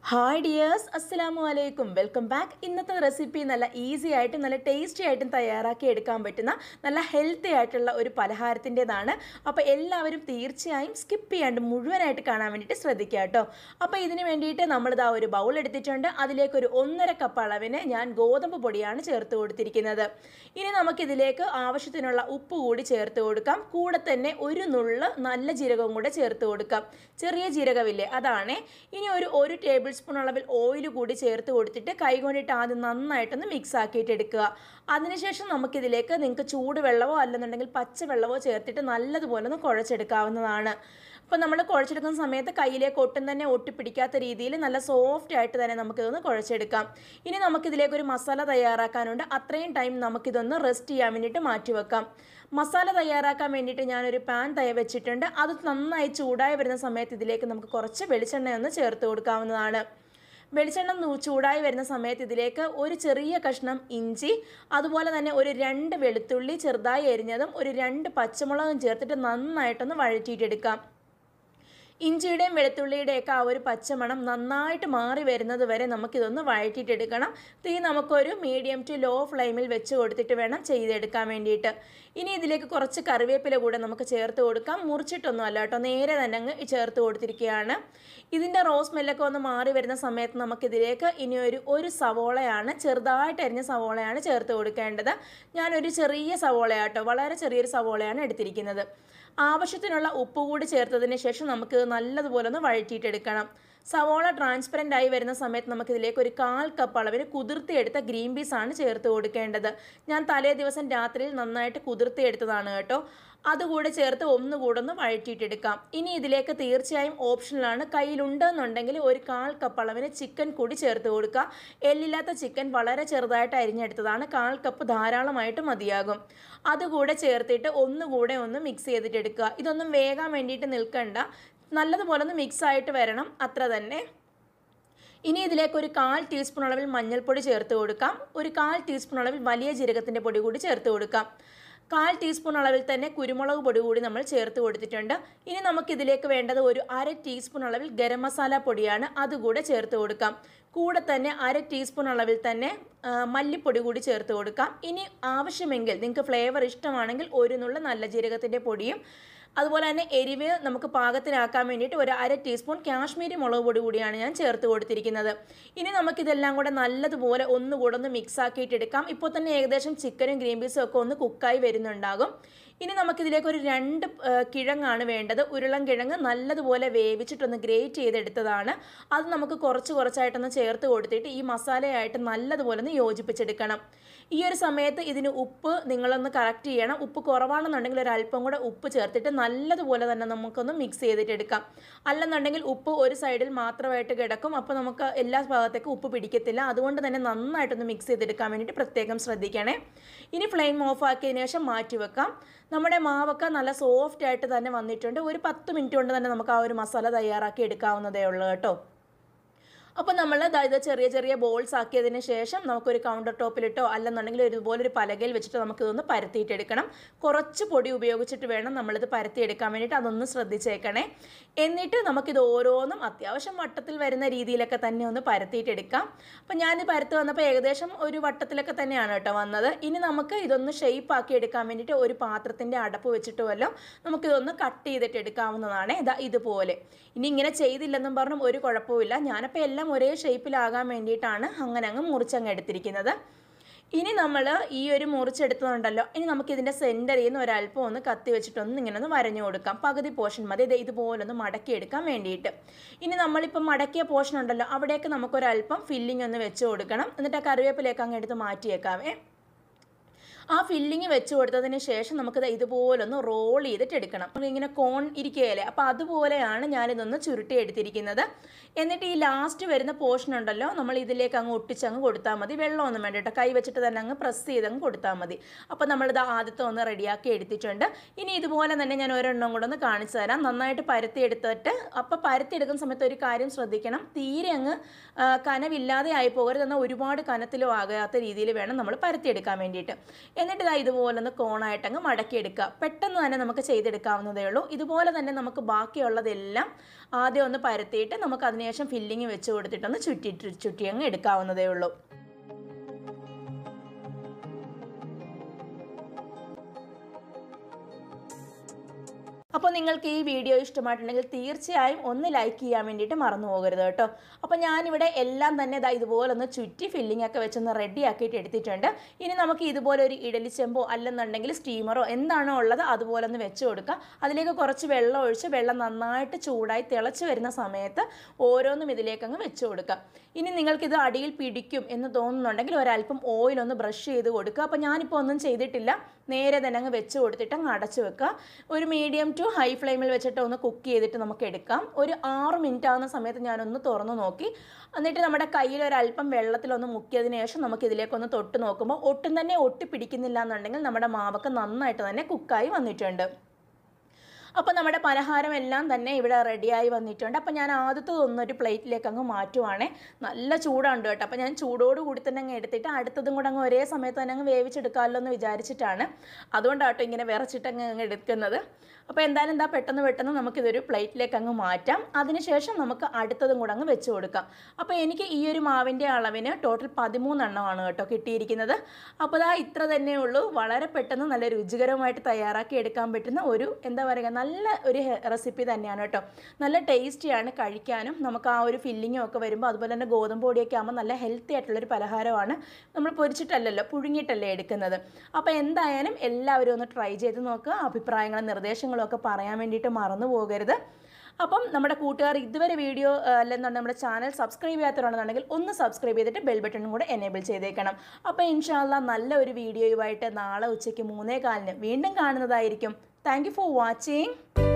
hi dears അസ്സലാമു അലൈക്കും welcome back ഇന്നത്തെ റെസിപ്പി നല്ല ഈസി ആയിട്ടും നല്ല ടേസ്റ്റി ആയിട്ടും തയ്യാറാക്കി എടുക്കാൻ പറ്റുന്ന നല്ല ഹെൽത്തി ആയിട്ടുള്ള ഒരു പലഹാരത്തിൻ്റെതാണ് അപ്പോൾ എല്ലാവരും തീർച്ചയായും സ്കിപ്പ് ചെയ്യാണ്ട് മുഴുവനായിട്ട് കാണാൻ വേണ്ടിയിട്ട് ശ്രദ്ധിക്കുക കേട്ടോ അപ്പോൾ ഇതിന് വേണ്ടിയിട്ട് നമ്മളിതാ ഒരു ബൗൾ എടുത്തിട്ടുണ്ട് അതിലേക്ക് ഒരു ഒന്നര കപ്പ് അളവിന് ഞാൻ ഗോതമ്പ് പൊടിയാണ് ചേർത്ത് കൊടുത്തിരിക്കുന്നത് ഇനി നമുക്കിതിലേക്ക് ആവശ്യത്തിനുള്ള ഉപ്പ് കൂടി ചേർത്ത് കൊടുക്കാം കൂടെ തന്നെ ഒരു നുള്ള് നല്ല ജീരകവും കൂടെ ചേർത്ത് കൊടുക്കാം ചെറിയ ജീരകമില്ലേ അതാണ് ഇനി ഒരു ഒരു ടേബിൾ സ്പൂൺ അളവിൽ ഓയിൽ കൂടി ചേർത്ത് കൊടുത്തിട്ട് കൈ കൊണ്ടിട്ട് ആദ്യം നന്നായിട്ടൊന്ന് മിക്സ് ആക്കിയിട്ട് എടുക്കുക അതിനുശേഷം നമുക്കിതിലേക്ക് നിങ്ങൾക്ക് ചൂടുവെള്ളമോ അല്ലെന്നുണ്ടെങ്കിൽ പച്ചവെള്ളമോ ചേർത്തിട്ട് നല്ലതുപോലെ ഒന്ന് കുഴച്ചെടുക്കാവുന്നതാണ് അപ്പോൾ നമ്മൾ കുഴച്ചെടുക്കുന്ന സമയത്ത് കയ്യിലേക്ക് ഒട്ടും തന്നെ ഒട്ടിപ്പിടിക്കാത്ത രീതിയിൽ നല്ല സോഫ്റ്റ് ആയിട്ട് തന്നെ നമുക്കിതൊന്ന് കുഴച്ചെടുക്കാം ഇനി നമുക്കിതിലേക്ക് ഒരു മസാല തയ്യാറാക്കാനുണ്ട് അത്രയും ടൈം നമുക്കിതൊന്ന് റെസ്റ്റ് ചെയ്യാൻ വേണ്ടിയിട്ട് മാറ്റി വെക്കാം മസാല തയ്യാറാക്കാൻ വേണ്ടിയിട്ട് ഞാനൊരു പാൻ തയ്യ വെച്ചിട്ടുണ്ട് അത് നന്നായി ചൂടായി വരുന്ന സമയത്ത് ഇതിലേക്ക് നമുക്ക് കുറച്ച് വെളിച്ചെണ്ണയൊന്ന് ചേർത്ത് കൊടുക്കാവുന്നതാണ് വെളിച്ചെണ്ണ നു- ചൂടായി വരുന്ന സമയത്ത് ഇതിലേക്ക് ഒരു ചെറിയ കഷ്ണം ഇഞ്ചി അതുപോലെ തന്നെ ഒരു രണ്ട് വെളുത്തുള്ളി ചെറുതായി എരിഞ്ഞതും ഒരു രണ്ട് പച്ചമുളകും ചേർത്തിട്ട് നന്നായിട്ടൊന്ന് വഴറ്റിയിട്ടെടുക്കാം ഇഞ്ചിയുടെയും വെളുത്തുള്ളിയുടെയൊക്കെ ആ ഒരു പച്ചമണം നന്നായിട്ട് മാറി വരുന്നത് വരെ നമുക്കിതൊന്ന് വഴറ്റിയിട്ടെടുക്കണം തീ നമുക്കൊരു മീഡിയം ടു ലോ ഫ്ലെയിമിൽ വെച്ച് കൊടുത്തിട്ട് വേണം ചെയ്തെടുക്കാൻ വേണ്ടിയിട്ട് ഇനി ഇതിലേക്ക് കുറച്ച് കറിവേപ്പില കൂടെ നമുക്ക് ചേർത്ത് കൊടുക്കാം മുറിച്ചിട്ടൊന്നും അല്ല കേട്ടോ നേരെ തന്നെ അങ്ങ് ചേർത്ത് കൊടുത്തിരിക്കുകയാണ് ഇതിൻ്റെ റോസ് സ്മെല്ലൊക്കെ ഒന്ന് മാറി വരുന്ന സമയത്ത് നമുക്കിതിലേക്ക് ഇനി ഒരു ഒരു സവോളയാണ് ചെറുതായിട്ട് അരിഞ്ഞ സവോളയാണ് ചേർത്ത് കൊടുക്കേണ്ടത് ഞാനൊരു ചെറിയ സവോളയാട്ടോ വളരെ ചെറിയൊരു സവോളയാണ് എടുത്തിരിക്കുന്നത് ആവശ്യത്തിനുള്ള ഉപ്പ് കൂടി ചേർത്തതിന് ശേഷം നമുക്ക് നല്ലതുപോലെ ഒന്ന് വഴറ്റിയിട്ടെടുക്കണം സവോള ട്രാൻസ്പെറൻ്റ് ആയി വരുന്ന സമയത്ത് നമുക്കിതിലേക്ക് ഒരു കാൽ കപ്പ് അളവിന് കുതിർത്തിയെടുത്ത ഗ്രീൻ പീസ് ആണ് ചേർത്ത് കൊടുക്കേണ്ടത് ഞാൻ തലേ ദിവസം രാത്രിയിൽ നന്നായിട്ട് കുതിർത്തിയെടുത്തതാണ് കേട്ടോ അതുകൂടെ ചേർത്ത് ഒന്നുകൂടെ ഒന്ന് വഴറ്റിയിട്ടെടുക്കാം ഇനി ഇതിലേക്ക് തീർച്ചയായും ഓപ്ഷനിലാണ് കയ്യിലുണ്ടെന്നുണ്ടെങ്കിൽ ഒരു കാൽ കപ്പ് അളവിന് ചിക്കൻ കൂടി ചേർത്ത് കൊടുക്കുക എല്ലില്ലാത്ത ചിക്കൻ വളരെ ചെറുതായിട്ട് അരിഞ്ഞെടുത്തതാണ് കാൽ കപ്പ് ധാരാളമായിട്ട് മതിയാകും അതുകൂടെ ചേർത്തിട്ട് ഒന്നുകൂടെ ഒന്ന് മിക്സ് ചെയ്തിട്ടെടുക്കുക ഇതൊന്നും വേകാൻ വേണ്ടിയിട്ട് നിൽക്കണ്ട നല്ലതുപോലെ ഒന്ന് മിക്സ് ആയിട്ട് വരണം അത്ര തന്നെ ഇനി ഇതിലേക്ക് ഒരു കാൽ ടീസ്പൂൺ അളവിൽ മഞ്ഞൾപ്പൊടി ചേർത്ത് കൊടുക്കാം ഒരു കാൽ ടീസ്പൂൺ അളവിൽ വലിയ ജീരകത്തിൻ്റെ പൊടി കൂടി ചേർത്ത് കൊടുക്കാം കാൽ ടീസ്പൂൺ അളവിൽ തന്നെ കുരുമുളക് പൊടി കൂടി നമ്മൾ ചേർത്ത് കൊടുത്തിട്ടുണ്ട് ഇനി നമുക്കിതിലേക്ക് വേണ്ടത് ഒരു അര ടീസ്പൂൺ അളവിൽ ഗരം മസാല പൊടിയാണ് അതുകൂടെ ചേർത്ത് കൊടുക്കാം കൂടെ തന്നെ അര ടീസ്പൂൺ അളവിൽ തന്നെ ആ, മല്ലിപ്പൊടി കൂടി ചേർത്ത് കൊടുക്കാം ഇനി ആവശ്യമെങ്കിൽ നിങ്ങൾക്ക് ഫ്ലേവർ ഇഷ്ടമാണെങ്കിൽ ഒരു നുള്ള നല്ല ജീരകത്തിൻ്റെ പൊടിയും അതുപോലെ തന്നെ എരിവ് നമുക്ക് പാകത്തിനാക്കാൻ വേണ്ടിയിട്ട് ഒരു അര ടീസ്പൂൺ കാശ്മീരി മുളക് പൊടി കൂടിയാണ് ഞാൻ ചേർത്ത് കൊടുത്തിരിക്കുന്നത് ഇനി നമുക്കിതെല്ലാം കൂടെ നല്ലതുപോലെ ഒന്നുകൂടെ ഒന്ന് മിക്സ് ആക്കിയിട്ട് എടുക്കാം ഇപ്പോൾ തന്നെ ഏകദേശം ചിക്കനും ഗ്രീൻ പീസും ഒക്കെ ഒന്ന് കുക്കായി വരുന്നുണ്ടാകും ഇനി നമുക്കിതിലേക്ക് ഒരു രണ്ട് ആ, കിഴങ്ങാണ് വേണ്ടത് ഉരുളൻ കിഴങ്ങ് നല്ലതുപോലെ വേവിച്ചിട്ടൊന്ന് ഗ്രേറ്റ് ചെയ്തെടുത്തതാണ് അത് നമുക്ക് കുറച്ച് കുറച്ചായിട്ടൊന്ന് ചേർത്ത് കൊടുത്തിട്ട് ഈ മസാലയായിട്ട് നല്ലതുപോലെ ഒന്ന് യോജിപ്പിച്ചെടുക്കണം ഈ ഒരു സമയത്ത് ഇതിന് ഉപ്പ് നിങ്ങളൊന്ന് കറക്റ്റ് ചെയ്യണം ഉപ്പ് കുറവാണെന്നുണ്ടെങ്കിൽ ഒരു അല്പം കൂടെ ഉപ്പ് ചേർത്തിട്ട് നല്ലതുപോലെ തന്നെ നമുക്കൊന്ന് മിക്സ് ചെയ്തിട്ട് എടുക്കാം അല്ലെന്നുണ്ടെങ്കിൽ ഉപ്പ് ഒരു സൈഡിൽ മാത്രമായിട്ട് കിടക്കും അപ്പോൾ നമുക്ക് എല്ലാ ഭാഗത്തേക്കും ഉപ്പ് പിടിക്കത്തില്ല അതുകൊണ്ട് തന്നെ നന്നായിട്ടൊന്ന് മിക്സ് ചെയ്തെടുക്കാൻ വേണ്ടിയിട്ട് പ്രത്യേകം ശ്രദ്ധിക്കണേ ഇനി ഫ്ലെയിം ഓഫ് ആക്കിയതിന് ശേഷം മാറ്റി വെക്കാം നമ്മുടെ മാവൊക്കെ നല്ല സോഫ്റ്റ് ആയിട്ട് തന്നെ വന്നിട്ടുണ്ട് ഒരു പത്ത് മിനിറ്റ് കൊണ്ട് തന്നെ നമുക്ക് ആ ഒരു മസാല തയ്യാറാക്കി എടുക്കാവുന്നതേ ഉള്ളൂ കേട്ടോ അപ്പോൾ നമ്മൾ അതായത് ചെറിയ ചെറിയ ബോൾസ് ആക്കിയതിന് ശേഷം നമുക്കൊരു കൗണ്ടർ ടോപ്പിലിട്ടോ അല്ലെന്നുണ്ടെങ്കിൽ ഇതുപോലെ ഒരു പലകയിൽ വെച്ചിട്ട് നമുക്കിതൊന്ന് പരത്തിയിട്ടെടുക്കണം കുറച്ച് പൊടി ഉപയോഗിച്ചിട്ട് വേണം നമ്മളിത് പരത്തിയെടുക്കാൻ വേണ്ടിയിട്ട് അതൊന്ന് ശ്രദ്ധിച്ചേക്കണേ എന്നിട്ട് നമുക്കിത് ഓരോന്നും അത്യാവശ്യം വട്ടത്തിൽ വരുന്ന രീതിയിലൊക്കെ തന്നെ ഒന്ന് പരത്തിയിട്ടെടുക്കാം അപ്പോൾ ഞാൻ പരത്ത് വന്നപ്പോൾ ഏകദേശം ഒരു വട്ടത്തിലൊക്കെ തന്നെയാണ് കേട്ടോ വന്നത് ഇനി നമുക്ക് ഇതൊന്ന് ഷേപ്പ് ആക്കി എടുക്കാൻ വേണ്ടിയിട്ട് ഒരു പാത്രത്തിൻ്റെ അടപ്പ് വെച്ചിട്ട് വല്ലതും നമുക്കിതൊന്ന് കട്ട് ചെയ്തിട്ട് എടുക്കാവുന്നതാണ് ഇതാ ഇതുപോലെ ഇനി ഇങ്ങനെ ചെയ്തില്ലെന്നും പറഞ്ഞും ഒരു കുഴപ്പമില്ല ഞാനപ്പോൾ എല്ലാം ഒരേ ഷേപ്പിലാകാൻ വേണ്ടിയിട്ടാണ് അങ്ങനെ അങ്ങ് മുറിച്ചങ്ങ് എടുത്തിരിക്കുന്നത് ഇനി നമ്മൾ ഈ ഒരു മുറിച്ചെടുത്തതുണ്ടല്ലോ ഇനി നമുക്ക് ഇതിൻ്റെ സെൻറ്ററിൽ നിന്ന് ഒരല്പം ഒന്ന് കത്തി വെച്ചിട്ടൊന്ന് ഇങ്ങനെ ഒന്ന് വരഞ്ഞു കൊടുക്കാം പകുതി പോർഷൻ മതി ഇത് ഇതുപോലെ ഒന്ന് മടക്കിയെടുക്കാൻ വേണ്ടിയിട്ട് ഇനി നമ്മളിപ്പം മടക്കിയ പോർഷൻ ഉണ്ടല്ലോ അവിടേക്ക് നമുക്കൊരല്പം ഫില്ലിംഗ് ഒന്ന് വെച്ച് കൊടുക്കണം എന്നിട്ട് ആ കറിവേപ്പിലേക്ക് അങ്ങ് എടുത്ത് മാറ്റിയേക്കാവേ ആ ഫില്ലിങ് വെച്ച് കൊടുത്തതിന് ശേഷം നമുക്കിത് ഇതുപോലൊന്ന് റോൾ ചെയ്തിട്ട് എടുക്കണം നമുക്ക് ഇങ്ങനെ കോൺ ഇരിക്കുകയല്ലേ അപ്പോൾ അതുപോലെയാണ് ഞാനിതൊന്ന് ചുരുട്ടി എടുത്തിരിക്കുന്നത് എന്നിട്ട് ഈ ലാസ്റ്റ് വരുന്ന പോർഷൻ ഉണ്ടല്ലോ നമ്മൾ ഇതിലേക്ക് അങ്ങ് ഒട്ടിച്ചങ്ങ് കൊടുത്താൽ മതി വെള്ളമൊന്നും വേണ്ട കേട്ടോ കൈ വെച്ചിട്ട് തന്നെ അങ്ങ് പ്രസ് ചെയ്തങ്ങ് കൊടുത്താൽ മതി അപ്പോൾ നമ്മളിത് ആദ്യത്തെ ഒന്ന് റെഡിയാക്കി എടുത്തിട്ടുണ്ട് ഇനി ഇതുപോലെ തന്നെ ഞാൻ ഒരെണ്ണം കൂടെ ഒന്ന് കാണിച്ചു തരാം നന്നായിട്ട് പരത്തി എടുത്തിട്ട് അപ്പോൾ പരത്തി എടുക്കുന്ന സമയത്ത് ഒരു കാര്യം ശ്രദ്ധിക്കണം തീരെ അങ്ങ് ആ, കനവില്ലാതെ ആയി പോകരുത് എന്നാൽ ഒരുപാട് കനത്തിലോ ആകാത്ത രീതിയിൽ വേണം നമ്മൾ പരത്തിയെടുക്കാൻ വേണ്ടിയിട്ട് എന്നിട്ട് ഇതാ ഇതുപോലെ ഒന്ന് കോണായിട്ടങ്ങ് മടക്കിയെടുക്കുക പെട്ടെന്ന് തന്നെ നമുക്ക് ചെയ്തെടുക്കാവുന്നതേ ഉള്ളൂ ഇതുപോലെ തന്നെ നമുക്ക് ബാക്കിയുള്ളതെല്ലാം ആദ്യം ഒന്ന് പരത്തിയിട്ട് നമുക്ക് അതിനുശേഷം ഫില്ലിങ് വെച്ച് കൊടുത്തിട്ടൊന്ന് ചുറ്റിട്ട് ചുറ്റി അങ്ങ് എടുക്കാവുന്നതേ ഉള്ളൂ അപ്പോൾ നിങ്ങൾക്ക് ഈ വീഡിയോ ഇഷ്ടമായിട്ടുണ്ടെങ്കിൽ തീർച്ചയായും ഒന്ന് ലൈക്ക് ചെയ്യാൻ വേണ്ടിയിട്ട് മറന്നു പോകരുത് കേട്ടോ അപ്പോൾ ഞാനിവിടെ എല്ലാം തന്നെ ഇതാ ഇതുപോലെ ഒന്ന് ചുറ്റി ഫില്ലിംഗ് ഒക്കെ വെച്ചൊന്ന് റെഡി ആക്കിയിട്ട് എടുത്തിട്ടുണ്ട് ഇനി നമുക്ക് ഇതുപോലെ ഒരു ഇഡലി ചെമ്പോ അല്ലെന്നുണ്ടെങ്കിൽ സ്റ്റീമറോ എന്താണോ ഉള്ളത് അതുപോലെ ഒന്ന് വെച്ച് കൊടുക്കുക അതിലേക്ക് കുറച്ച് വെള്ളം ഒഴിച്ച് വെള്ളം നന്നായിട്ട് ചൂടായി തിളച്ച് വരുന്ന സമയത്ത് ഓരോന്നും ഇതിലേക്ക് അങ്ങ് വെച്ച് കൊടുക്കുക ഇനി നിങ്ങൾക്കിത് അടിയിൽ പിടിക്കും എന്ന് തോന്നുന്നുണ്ടെങ്കിൽ ഒരല്പം ഓയിൽ ഒന്ന് ബ്രഷ് ചെയ്ത് കൊടുക്കുക അപ്പോൾ ഞാനിപ്പോൾ ഒന്നും ചെയ്തിട്ടില്ല നേരെ തന്നെ അങ്ങ് വെച്ച് കൊടുത്തിട്ട് അങ്ങ് അടച്ചു വെക്കുക ഒരു മീഡിയം ടു ഹൈ ഫ്ലെയിമിൽ വെച്ചിട്ട് ഒന്ന് കുക്ക് ചെയ്തിട്ട് നമുക്ക് എടുക്കാം ഒരു ആറ് മിനിറ്റ് ആവുന്ന സമയത്ത് ഞാനൊന്ന് തുറന്ന് നോക്കി എന്നിട്ട് നമ്മുടെ കയ്യിൽ ഒരല്പം വെള്ളത്തിലൊന്ന് മുക്കിയതിന് ശേഷം നമുക്ക് ഇതിലേക്കൊന്ന് തൊട്ട് നോക്കുമ്പോൾ ഒട്ടും തന്നെ ഒട്ടി പിടിക്കുന്നില്ല എന്നുണ്ടെങ്കിൽ നമ്മുടെ മാവൊക്കെ നന്നായിട്ട് തന്നെ കുക്കായി വന്നിട്ടുണ്ട് അപ്പോൾ നമ്മുടെ പലഹാരം എല്ലാം തന്നെ ഇവിടെ റെഡിയായി വന്നിട്ടുണ്ട് അപ്പോൾ ഞാൻ ആദ്യത്തതൊന്നും ഒരു പ്ലേറ്റിലേക്ക് അങ്ങ് മാറ്റുവാണേ നല്ല ചൂടാണ് കേട്ടോ അപ്പോൾ ഞാൻ ചൂടോട് കൂടി തന്നെ അങ്ങ് എടുത്തിട്ട് അടുത്തതും കൂടെ അങ്ങ് ഒരേ സമയത്ത് തന്നെ അങ്ങ് വേവിച്ചെടുക്കാമല്ലോ എന്ന് വിചാരിച്ചിട്ടാണ് അതുകൊണ്ടാട്ടോ ഇങ്ങനെ വിറച്ചിട്ട് അങ്ങ് അങ്ങ് എടുക്കുന്നത് അപ്പോൾ എന്തായാലും എന്താ പെട്ടെന്ന് പെട്ടെന്ന് നമുക്കിതൊരു പ്ലേറ്റിലേക്ക് അങ്ങ് മാറ്റാം അതിനുശേഷം നമുക്ക് അടുത്തതും കൂടെ അങ്ങ് വെച്ച് കൊടുക്കാം അപ്പോൾ എനിക്ക് ഈ ഒരു മാവിൻ്റെ അളവിന് ടോട്ടൽ പതിമൂന്നെണ്ണമാണ് കേട്ടോ കിട്ടിയിരിക്കുന്നത് അപ്പോൾ ഇതാ ഇത്ര തന്നെ ഉള്ളൂ വളരെ പെട്ടെന്ന് നല്ല രുചികരമായിട്ട് തയ്യാറാക്കി എടുക്കാൻ പറ്റുന്ന ഒരു എന്താ പറയുക നല്ല ഒരു റെസിപ്പി തന്നെയാണ് കേട്ടോ നല്ല ടേസ്റ്റിയാണ് കഴിക്കാനും നമുക്ക് ആ ഒരു ഫില്ലിങ്ങും ഒക്കെ വരുമ്പോൾ അതുപോലെ തന്നെ ഗോതമ്പ് പൊടിയൊക്കെ ആകുമ്പോൾ നല്ല ഹെൽത്തി ആയിട്ടുള്ളൊരു പലഹാരമാണ് നമ്മൾ പൊരിച്ചിട്ടല്ലല്ലോ പുഴുങ്ങിയിട്ടല്ലേ എടുക്കുന്നത് അപ്പോൾ എന്തായാലും എല്ലാവരും ഒന്ന് ട്രൈ ചെയ്ത് നോക്കുക അഭിപ്രായങ്ങളും നിർദ്ദേശങ്ങളും ഒക്കെ പറയാൻ വേണ്ടിയിട്ട് മറന്നു പോകരുത് അപ്പം നമ്മുടെ കൂട്ടുകാർ ഇതുവരെ വീഡിയോ അല്ലെന്നുണ്ടെങ്കിൽ നമ്മുടെ ചാനൽ സബ്സ്ക്രൈബ് ചെയ്യാത്തവരാണെന്നുണ്ടെങ്കിൽ ഒന്ന് സബ്സ്ക്രൈബ് ചെയ്തിട്ട് ബെൽ ബട്ടണും കൂടെ എനേബിൾ ചെയ്തേക്കണം അപ്പോൾ ഇൻഷാല്ല നല്ല ഒരു വീഡിയോയുമായിട്ട് നാളെ ഉച്ചയ്ക്ക് മൂന്നേ കാലിന് വീണ്ടും കാണുന്നതായിരിക്കും താങ്ക് യു ഫോർ വാച്ചിങ്